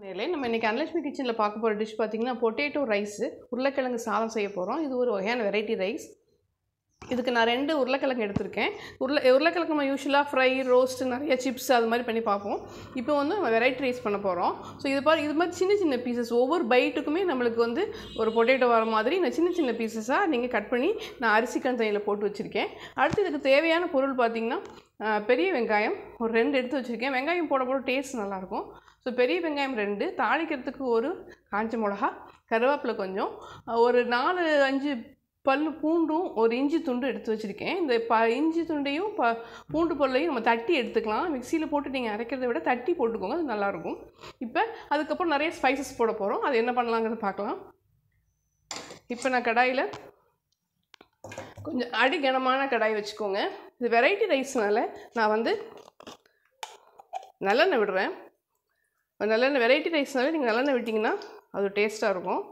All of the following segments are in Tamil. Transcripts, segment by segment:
நேர்களே நம்ம இன்றைக்கி அனலட்சுமி கிச்சனில் பார்க்க போகிற டிஷ் பார்த்திங்கன்னா பொட்டேட்டோ ரைஸு உருளைக்கிழங்கு சாதம் செய்ய போகிறோம் இது ஒரு வகையான வெரைட்டி ரைஸ் இதுக்கு நான் ரெண்டு உருளைக்கிழங்கு எடுத்திருக்கேன் உருளை உருளைக்கிழங்கு நம்ம யூஸ்வலாக ஃப்ரை ரோஸ்ட் நிறைய சிப்ஸ் அது மாதிரி பண்ணி பார்ப்போம் இப்போ வந்து நம்ம வெரைட்டி ரைஸ் பண்ண போகிறோம் ஸோ இது பாரு இது மாதிரி சின்ன சின்ன பீசஸ் ஒவ்வொரு பைட்டுக்குமே நம்மளுக்கு வந்து ஒரு பொட்டேட்டோ வர மாதிரி நான் சின்ன சின்ன பீசஸாக நீங்கள் கட் பண்ணி நான் அரிசி கண்டையில் போட்டு வச்சுருக்கேன் அடுத்து இதுக்கு தேவையான பொருள் பார்த்திங்கன்னா ஆஹ், பெரிய வெங்காயம் ஒரு ரெண்டு எடுத்து வச்சுருக்கேன் வெங்காயம் போட போட டேஸ்ட் நல்லாயிருக்கும் ஸோ பெரிய வெங்காயம் ரெண்டு தாளிக்கிறதுக்கு ஒரு காஞ்ச மிளகா கருவேப்பிலை கொஞ்சம் ஆஹ், ஒரு நாலு அஞ்சு பல் பூண்டும் ஒரு இஞ்சி துண்டு எடுத்து வச்சுருக்கேன் இந்த ப இஞ்சி துண்டையும் ப பூண்டு பல்லையும் நம்ம தட்டி எடுத்துக்கலாம் மிக்சியில் போட்டு நீங்கள் அரைக்கிறத விட தட்டி போட்டுக்கோங்க அது நல்லாயிருக்கும் இப்போ அதுக்கப்புறம் நிறைய ஸ்பைசஸ் போட போகிறோம் அது என்ன பண்ணலாங்கிறத பார்க்கலாம் இப்போ நான் கடாயில் கொஞ்சம் அடி கனமான கடாய் வச்சுக்கோங்க இது வெரைட்டி ரைஸ்னால நான் வந்து நல்லெண்ணெய் விடுறேன் நல்லெண்ணெய் வெரைட்டி ரைஸ்னால நீங்கள் நல்லெண்ணெய் விட்டிங்கன்னா அது டேஸ்ட்டாக இருக்கும்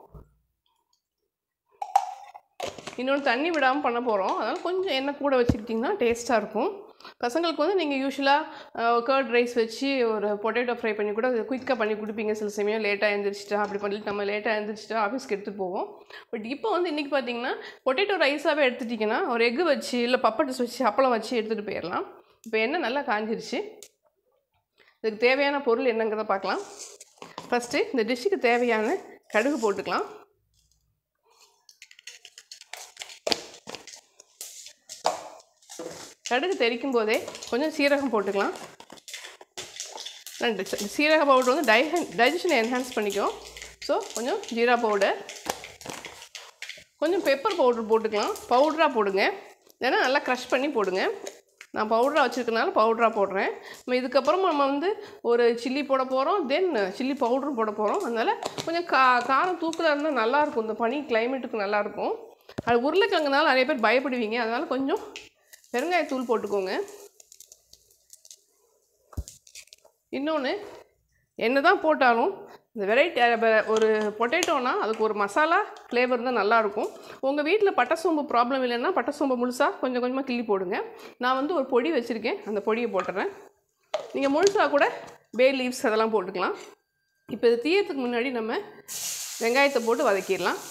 இன்னொன்று தண்ணி விடாமல் பண்ண போகிறோம் அதனால் கொஞ்சம் எண்ணெய் கூட வச்சுக்கிட்டிங்கன்னா டேஸ்ட்டாக இருக்கும் பசங்களுக்கு வந்து நீங்கள் யூஸ்வலாக கர்ட் ரைஸ் வச்சு ஒரு பொட்டேட்டோ ஃப்ரை பண்ணி கூட குயிக்காக பண்ணி கொடுப்பீங்க சில சமயம் லேட்டாக எழுந்திரிச்சிட்டா அப்படி பண்ணிட்டு நம்ம லேட்டாக எழுந்திரிச்சிட்டா ஆஃபீஸ்க்கு எடுத்துகிட்டு போவோம் பட் இப்போ வந்து இன்றைக்கி பார்த்தீங்கன்னா பொட்டேட்டோ ரைஸாகவே எடுத்துட்டிங்கன்னா ஒரு எக்கு வச்சு இல்லை பப்பட்ஸ் வச்சு அப்பளம் வச்சு எடுத்துகிட்டு போயிடலாம் இப்போ எண்ணெய் நல்லா காஞ்சிருச்சு இதுக்கு தேவையான பொருள் என்னங்கிறத பார்க்கலாம் ஃபஸ்ட்டு இந்த டிஷ்ஷுக்கு தேவையான கடுகு போட்டுக்கலாம் கடுகு தெறிக்கும் போதே கொஞ்சம் சீரகம் போட்டுக்கலாம் ரெண்டு ச- சீரக பவுடர் வந்து டைஹன் டைஜஷனை என்ஹான்ஸ் பண்ணிக்கும் ஸோ கொஞ்சம் ஜீரா பவுடர் கொஞ்சம் பெப்பர் பவுடர் போட்டுக்கலாம் பவுடராக போடுங்க ஏன்னா நல்லா க்ரஷ் பண்ணி போடுங்க நான் பவுடராக வச்சுருக்கனால பவுடராக போடுறேன் நம்ம இதுக்கப்புறம் நம்ம வந்து ஒரு சில்லி போட போகிறோம் தென் சில்லி பவுடரும் போட போகிறோம் அதனால் கொஞ்சம் கா காரம் தூக்கலாக இருந்தால் நல்லாயிருக்கும் இந்த பனி கிளைமேட்டுக்கு நல்லாயிருக்கும் அது உருளைக்கிழங்குனால நிறைய பேர் பயப்படுவீங்க அதனால் கொஞ்சம் பெருங்காயத்தூள் போட்டுக்கோங்க இன்னொன்று என்ன தான் போட்டாலும் இந்த வெரைட்டி ஒரு பொட்டேட்டோனா அதுக்கு ஒரு மசாலா ஃப்ளேவர் தான் நல்லாயிருக்கும் உங்கள் வீட்டில் பட்டை சோம்பு ப்ராப்ளம் இல்லைன்னா பட்டை சோம்பு முழுசாக கொஞ்சம் கொஞ்சமாக கிள்ளி போடுங்க நான் வந்து ஒரு பொடி வச்சுருக்கேன் அந்த பொடியை போட்டுறேன் நீங்கள் முழுசாக கூட பே லீவ்ஸ் அதெல்லாம் போட்டுக்கலாம் இப்போ இது தீயத்துக்கு முன்னாடி நம்ம வெங்காயத்தை போட்டு வதக்கிடலாம்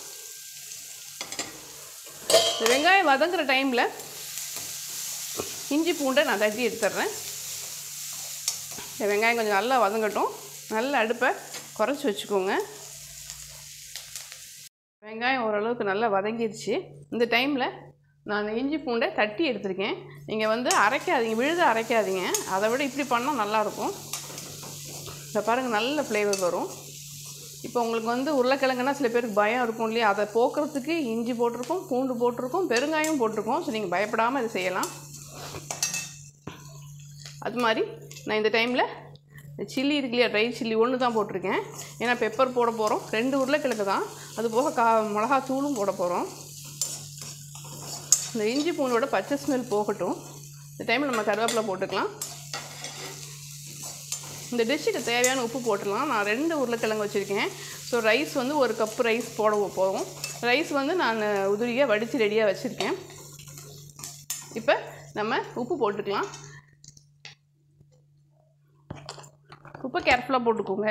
இந்த வெங்காயம் வதங்குற டைமில் இஞ்சி பூண்டை நான் தட்டி எடுத்துடுறேன் இந்த வெங்காயம் கொஞ்சம் நல்லா வதங்கட்டும் நல்ல அடுப்பை குறைச்சி வச்சுக்கோங்க வெங்காயம் ஓரளவுக்கு நல்லா வதங்கிடுச்சு இந்த டைமில் நான் இஞ்சி பூண்டை தட்டி எடுத்திருக்கேன் நீங்கள் வந்து அரைக்காதீங்க விழுத அரைக்காதீங்க அதை விட இப்படி பண்ணால் நல்லாயிருக்கும் இந்த பாருங்கள் நல்ல ஃப்ளேவர் வரும் இப்போ உங்களுக்கு வந்து உருளைக்கிழங்குனா சில பேருக்கு பயம் இருக்கும் இல்லையா அதை போக்குறதுக்கு இஞ்சி போட்டிருக்கோம் பூண்டு போட்டிருக்கோம் பெருங்காயம் போட்டிருக்கோம் ஸோ நீங்கள் பயப்படாமல் இதை செய்யலாம் அது மாதிரி நான் இந்த டைமில் சில்லி இருக்கு இல்லையா ட்ரை சில்லி ஒன்று தான் போட்டிருக்கேன் ஏன்னா பெப்பர் போட போகிறோம் ரெண்டு உருளைக்கிழங்கு தான் அது போக கா மிளகா தூளும் போட போகிறோம் இந்த இஞ்சி பூண்டோட பச்சை ஸ்மெல் போகட்டும் இந்த டைமில் நம்ம கருவேப்பிலை போட்டுக்கலாம் இந்த டிஷ்ஷுக்கு தேவையான உப்பு போட்டுடலாம் நான் ரெண்டு உருளைக்கிழங்கு வச்சுருக்கேன் ஸோ ரைஸ் வந்து ஒரு கப்பு ரைஸ் போட போகிறோம் ரைஸ் வந்து நான் உதிரியாக வடித்து ரெடியாக வச்சுருக்கேன் இப்போ நம்ம உப்பு போட்டுக்கலாம் உப்பு கேர்ஃபுல்லாக போட்டுக்கோங்க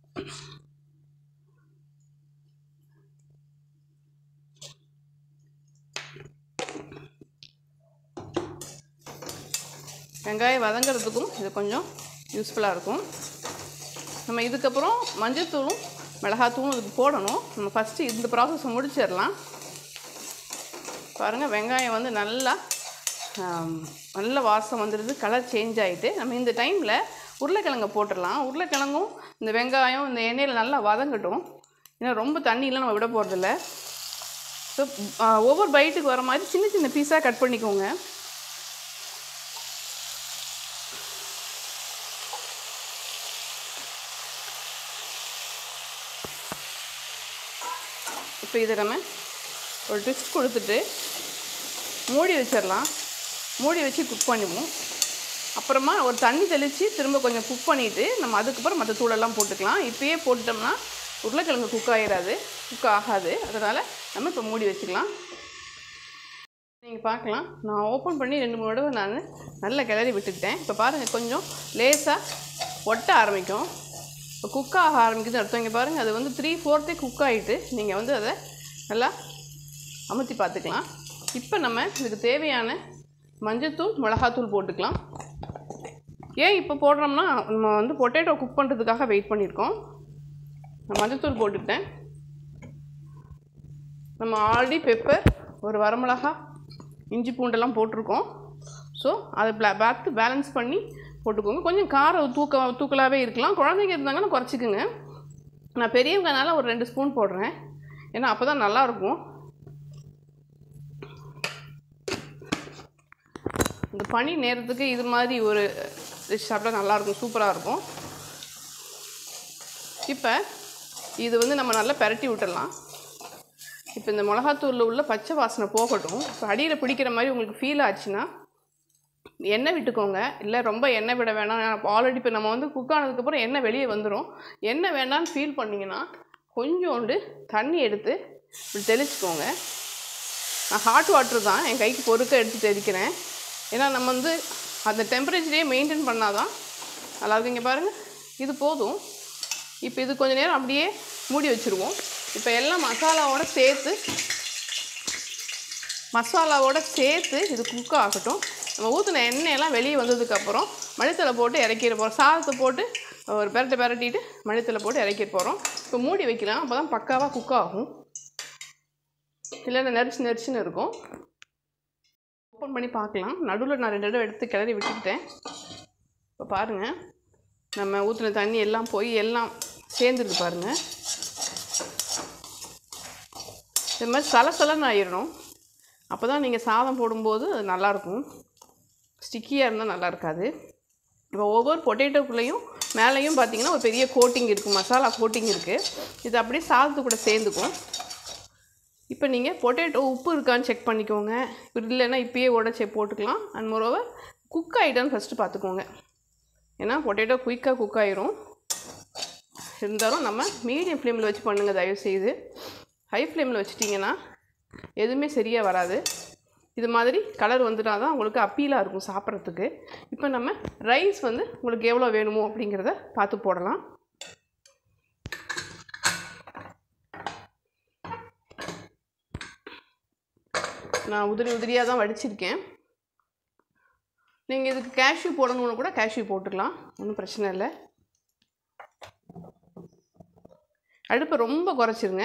வெங்காயம் வதங்கிறதுக்கும் இது கொஞ்சம் யூஸ்ஃபுல்லாக இருக்கும் நம்ம இதுக்கப்புறம் மஞ்சத்தூளும் மிளகாத்தூளும் இதுக்கு போடணும் நம்ம ஃபஸ்ட்டு இந்த ப்ராசஸை முடிச்சிடலாம் பாருங்கள் வெங்காயம் வந்து நல்லா ஆம், நல்ல வாசம் வந்துடுது கலர் சேஞ்ச் ஆகிட்டு நம்ம இந்த டைமில் உருளைக்கிழங்கை போட்டுடலாம் உருளைக்கிழங்கும் இந்த வெங்காயம் இந்த எண்ணெயில் நல்லா வதங்கட்டும் ஏன்னா ரொம்ப தண்ணியெலாம் நம்ம விட போகிறதில்ல ஸோ ஒவ்வொரு பைட்டுக்கு வர மாதிரி சின்ன சின்ன பீஸாக கட் பண்ணிக்கோங்க இப்போ இதை நம்ம ஒரு ட்விஸ்ட் கொடுத்துட்டு மூடி வச்சிடலாம் மூடி வச்சு குக் பண்ணுவோம் அப்புறமா ஒரு தண்ணி தெளித்து திரும்ப கொஞ்சம் குக் பண்ணிவிட்டு நம்ம அதுக்கப்புறம் மற்ற தூளெல்லாம் போட்டுக்கலாம் இப்பயே போட்டோம்னா உருளைக்கிழங்கு குக் ஆகிடாது குக் ஆகாது அதனால் நம்ம இப்போ மூடி வச்சுக்கலாம் நீங்கள் பார்க்கலாம் நான் ஓப்பன் பண்ணி ரெண்டு மூணு தடவை நான் நல்ல கிளறி விட்டுக்கிட்டேன் இப்போ பாருங்கள் கொஞ்சம் லேசாக ஒட்ட ஆரம்பிக்கும் இப்போ குக் ஆக ஆரம்பிக்குதுன்னு அர்த்தம் இங்கே பாருங்கள் அது வந்து த்ரீ ஃபோர்த்தே குக் ஆகிட்டு நீங்கள் வந்து அதை நல்லா அமுத்தி பார்த்துக்கலாம் இப்போ நம்ம இதுக்கு தேவையான மஞ்சத்தூள் மிளகாத்தூள் போட்டுக்கலாம் ஏன் இப்போ போடுறோம்னா நம்ம வந்து பொட்டேட்டோ குக் பண்ணுறதுக்காக வெயிட் பண்ணியிருக்கோம் நான் மஞ்சத்தூள் போட்டுக்கிட்டேன் நம்ம ஆல்ரெடி பெப்பர் ஒரு வரமிளகா இஞ்சி பூண்டெல்லாம் போட்டிருக்கோம் ஸோ அதை ப்ளா பார்த்து பேலன்ஸ் பண்ணி போட்டுக்கோங்க கொஞ்சம் காரம் தூக்க தூக்கலாகவே இருக்கலாம் குழந்தைங்க இருந்தாங்கன்னா குறைச்சிக்குங்க நான் பெரியவங்கனால ஒரு ரெண்டு ஸ்பூன் போடுறேன் ஏன்னா அப்போ தான் நல்லாயிருக்கும் இந்த பனி நேரத்துக்கு இது மாதிரி ஒரு டிஷ் சாப்பிட்டா நல்லாயிருக்கும் சூப்பராக இருக்கும் இப்போ இது வந்து நம்ம நல்லா பெரட்டி விட்டுடலாம் இப்போ இந்த மிளகாத்தூளில் உள்ள பச்சை வாசனை போகட்டும் இப்போ அடியில் பிடிக்கிற மாதிரி உங்களுக்கு ஃபீல் ஆச்சுன்னா எண்ணெய் விட்டுக்கோங்க இல்லை ரொம்ப எண்ணெய் விட வேணாம் ஆல்ரெடி இப்போ நம்ம வந்து குக் ஆனதுக்கப்புறம் எண்ணெய் வெளியே வந்துடும் எண்ணெய் வேண்டாம்னு ஃபீல் பண்ணிங்கன்னா கொஞ்சோண்டு தண்ணி எடுத்து இப்படி தெளிச்சுக்கோங்க நான் ஹாட் வாட்டர் தான் என் கைக்கு பொறுக்க எடுத்து தெளிக்கிறேன் ஏன்னா நம்ம வந்து அந்த டெம்பரேச்சரையே மெயின்டைன் பண்ணால் தான் நல்லா இருக்கு இங்கே பாருங்கள் இது போதும் இப்போ இது கொஞ்ச நேரம் அப்படியே மூடி வச்சுருவோம் இப்போ எல்லாம் மசாலாவோட சேர்த்து மசாலாவோட சேர்த்து இது குக் ஆகட்டும் நம்ம ஊற்றின எண்ணெயெல்லாம் வெளியே வந்ததுக்கப்புறம் மல்லித்தலை போட்டு இறக்கிட போகிறோம் சாதத்தை போட்டு ஒரு பெரட்டை பெரட்டிட்டு மல்லித்தலை போட்டு இறக்கிட போகிறோம் இப்போ மூடி வைக்கலாம் அப்போ தான் பக்காவாக குக் ஆகும் இல்லைன்னா நெரிச்சு நெரிச்சுன்னு இருக்கும் ஓப்பன் பண்ணி பார்க்கலாம் நடுவில் நான் ரெண்டு தடவை எடுத்து கிளறி விட்டுக்கிட்டேன் இப்போ பாருங்கள் நம்ம ஊற்றின தண்ணி எல்லாம் போய் எல்லாம் சேர்ந்துருக்கு பாருங்கள் இது மாதிரி சலசலன்னு ஆயிடணும் அப்போ தான் நீங்கள் சாதம் போடும்போது அது நல்லாயிருக்கும் ஸ்டிக்கியாக இருந்தால் நல்லா இருக்காது இப்போ ஒவ்வொரு பொட்டேட்டோக்குள்ளேயும் மேலேயும் பார்த்தீங்கன்னா ஒரு பெரிய கோட்டிங் இருக்குது மசாலா கோட்டிங் இருக்குது இது அப்படியே சாதத்து கூட சேர்ந்துக்கும் இப்போ நீங்கள் பொட்டேட்டோ உப்பு இருக்கான்னு செக் பண்ணிக்கோங்க இப்படி இல்லைன்னா இப்பயே உடச்சி போட்டுக்கலாம் அண்ட் மோரோவர் குக் ஆகிட்டான்னு ஃபஸ்ட்டு பார்த்துக்கோங்க ஏன்னா பொட்டேட்டோ குயிக்காக குக் ஆயிரும் இருந்தாலும் நம்ம மீடியம் ஃப்ளேமில் வச்சு பண்ணுங்கள் தயவுசெய்து ஹை ஃப்ளேமில் வச்சிட்டிங்கன்னா எதுவுமே சரியாக வராது இது மாதிரி கலர் வந்துட்டா தான் உங்களுக்கு அப்பீலாக இருக்கும் சாப்பிட்றதுக்கு இப்போ நம்ம ரைஸ் வந்து உங்களுக்கு எவ்வளோ வேணுமோ அப்படிங்கிறத பார்த்து போடலாம் நான் உதிரி உதிரியாக தான் வடிச்சிருக்கேன் நீங்கள் இதுக்கு கேஷ்யூ போடணும்னு கூட கேஷ்யூ போட்டுக்கலாம் ஒன்றும் பிரச்சனை இல்லை அடுப்பை ரொம்ப குறைச்சிருங்க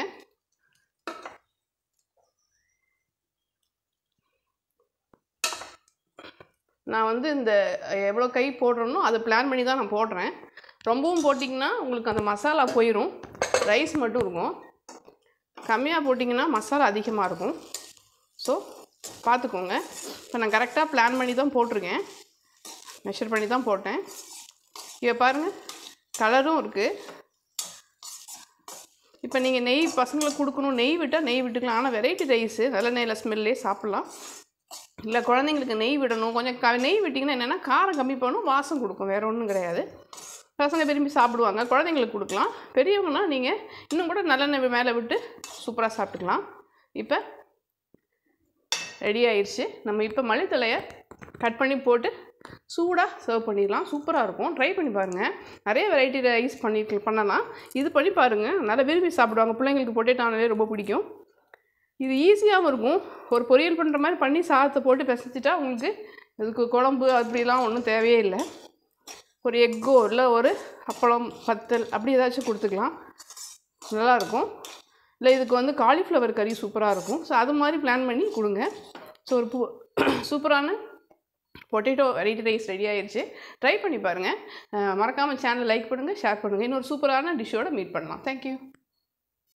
நான் வந்து இந்த எவ்வளோ கை போடுறேனோ அதை பிளான் பண்ணி தான் நான் போடுறேன் ரொம்பவும் போட்டிங்கன்னா உங்களுக்கு அந்த மசாலா போயிடும் ரைஸ் மட்டும் இருக்கும் கம்மியாக போட்டிங்கன்னா மசாலா அதிகமாக இருக்கும் ஸோ பார்த்துக்கோங்க இப்போ நான் கரெக்டாக பிளான் பண்ணி தான் போட்டிருக்கேன் மெஷர் பண்ணி தான் போட்டேன் இங்கே பாருங்கள் கலரும் இருக்குது இப்போ நீங்கள் நெய் பசங்களுக்கு கொடுக்கணும் நெய் விட்டால் நெய் விட்டுக்கலாம் ஆனால் வெரைட்டி ரைஸு நல்ல நெய்யில் ஸ்மெல்லே சாப்பிட்லாம் இல்லை குழந்தைங்களுக்கு நெய் விடணும் கொஞ்சம் க நெய் விட்டிங்கன்னா என்னென்னா காரம் கம்மி பண்ணும் வாசம் கொடுக்கும் வேறு ஒன்றும் கிடையாது பசங்க விரும்பி சாப்பிடுவாங்க குழந்தைங்களுக்கு கொடுக்கலாம் பெரியவங்கன்னா நீங்கள் இன்னும் கூட நல்லெண்ணெய் மேலே விட்டு சூப்பராக சாப்பிட்டுக்கலாம் இப்போ ரெடி ஆயிடுச்சு நம்ம இப்போ மல்லித்தலையை கட் பண்ணி போட்டு சூடாக சர்வ் பண்ணிடலாம் சூப்பராக இருக்கும் ட்ரை பண்ணி பாருங்கள் நிறைய வெரைட்டி ரைஸ் பண்ணி பண்ணலாம் இது பண்ணி பாருங்கள் நல்லா விரும்பி சாப்பிடுவாங்க பிள்ளைங்களுக்கு பொட்டேட்டானாலே ரொம்ப பிடிக்கும் இது ஈஸியாகவும் இருக்கும் ஒரு பொரியல் பண்ணுற மாதிரி பண்ணி சாதத்தை போட்டு பிசைச்சிட்டா உங்களுக்கு இதுக்கு குழம்பு அப்படிலாம் ஒன்றும் தேவையே இல்லை ஒரு எக்கோ இல்லை ஒரு அப்பளம் பத்தல் அப்படி ஏதாச்சும் கொடுத்துக்கலாம் நல்லாயிருக்கும் இல்லை இதுக்கு வந்து காலிஃப்ளவர் கறி சூப்பராக இருக்கும் ஸோ அது மாதிரி பிளான் பண்ணி கொடுங்க ஸோ ஒரு பூ சூப்பரான பொட்டேட்டோ வெரைட்டி ரைஸ் ரெடி ஆயிடுச்சு ட்ரை பண்ணி பாருங்கள் மறக்காமல் சேனல் லைக் பண்ணுங்கள் ஷேர் பண்ணுங்கள் இன்னொரு சூப்பரான டிஷ்ஷோட மீட் பண்ணலாம் தேங்க்யூ